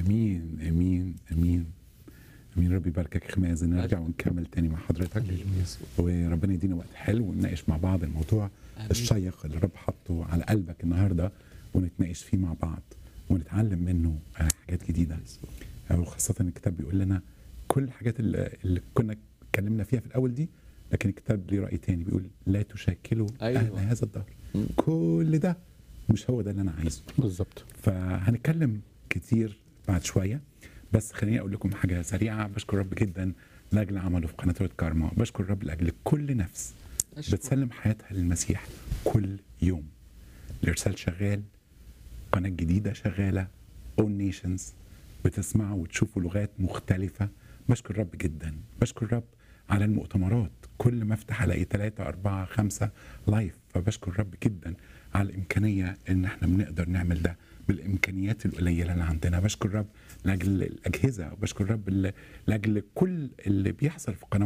امين امين امين امين ربي يباركك يا خمازي نرجع ونكمل تاني مع حضرتك وربنا يدينا وقت حلو ونناقش مع بعض الموضوع آمين. الشيق اللي الرب حطه على قلبك النهارده ونتناقش فيه مع بعض ونتعلم منه آه، حاجات جديده وخاصه الكتاب بيقول لنا كل الحاجات اللي, اللي كنا اتكلمنا فيها في الاول دي لكن الكتاب ليه راي تاني بيقول لا تشكلوا أيوة. اهل هذا الدهر مم. كل ده مش هو ده اللي انا عايزه بالظبط فهنتكلم كتير بعد شويه بس خليني اقول لكم حاجه سريعه بشكر رب جدا لاجل عمله في قناه رود كارما بشكر رب لاجل كل نفس أشكر. بتسلم حياتها للمسيح كل يوم الارسال شغال قناه جديده شغاله اون نيشنز بتسمعوا وتشوفوا لغات مختلفه بشكر رب جدا بشكر رب على المؤتمرات كل ما افتح الاقي ثلاثة أربعة خمسة لايف فبشكر رب جدا على الإمكانية إن احنا بنقدر نعمل ده بالإمكانيات القليلة اللي عندنا بشكر رب لأجل الأجهزة وبشكر رب ل- لأجل كل اللي بيحصل في قنوات